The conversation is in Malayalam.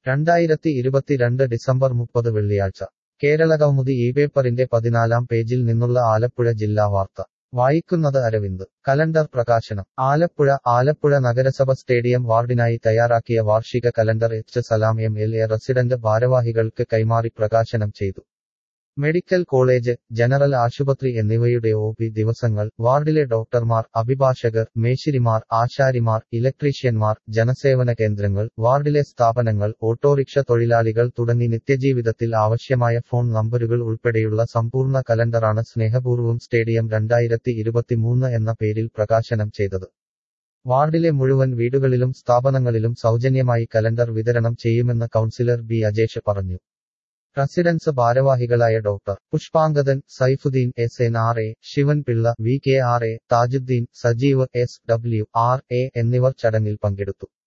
രണ്ടായിരത്തി ഇരുപത്തിരണ്ട് ഡിസംബർ മുപ്പത് വെള്ളിയാഴ്ച കേരളകൗമുദി ഈ പേപ്പറിന്റെ പതിനാലാം പേജിൽ നിന്നുള്ള ആലപ്പുഴ ജില്ലാ വാർത്ത വായിക്കുന്നത് അരവിന്ദ് കലണ്ടർ പ്രകാശനം ആലപ്പുഴ ആലപ്പുഴ നഗരസഭ സ്റ്റേഡിയം വാർഡിനായി തയ്യാറാക്കിയ വാർഷിക calendar H Salam M L A resident ഭാരവാഹികൾക്ക് കൈമാറി പ്രകാശനം ചെയ്തു മെഡിക്കൽ കോളേജ് ജനറൽ ആശുപത്രി എന്നിവയുടെ ഒ പി ദിവസങ്ങൾ വാർഡിലെ ഡോക്ടർമാർ അഭിഭാഷകർ മേശിരിമാർ ആശാരിമാർ ഇലക്ട്രീഷ്യന്മാർ ജനസേവന കേന്ദ്രങ്ങൾ വാർഡിലെ സ്ഥാപനങ്ങൾ ഓട്ടോറിക്ഷ തൊഴിലാളികൾ തുടങ്ങി നിത്യജീവിതത്തിൽ ആവശ്യമായ ഫോൺ നമ്പരുകൾ ഉൾപ്പെടെയുള്ള സമ്പൂർണ്ണ കലണ്ടറാണ് സ്നേഹപൂർവ്വം സ്റ്റേഡിയം രണ്ടായിരത്തി ഇരുപത്തിമൂന്ന് എന്ന പേരിൽ പ്രകാശനം ചെയ്തത് വാർഡിലെ മുഴുവൻ വീടുകളിലും സ്ഥാപനങ്ങളിലും സൗജന്യമായി കലണ്ടർ വിതരണം ചെയ്യുമെന്ന് കൗൺസിലർ ബി അജേഷ് പറഞ്ഞു റസിഡൻസ് ഭാരവാഹികളായ doctor Pushpangadan Saifuddin S N R A Sivanpillai V K R A Thajudheen Sajeev S W R A എന്നിവർ ചടങ്ങിൽ പങ്കെടുത്തു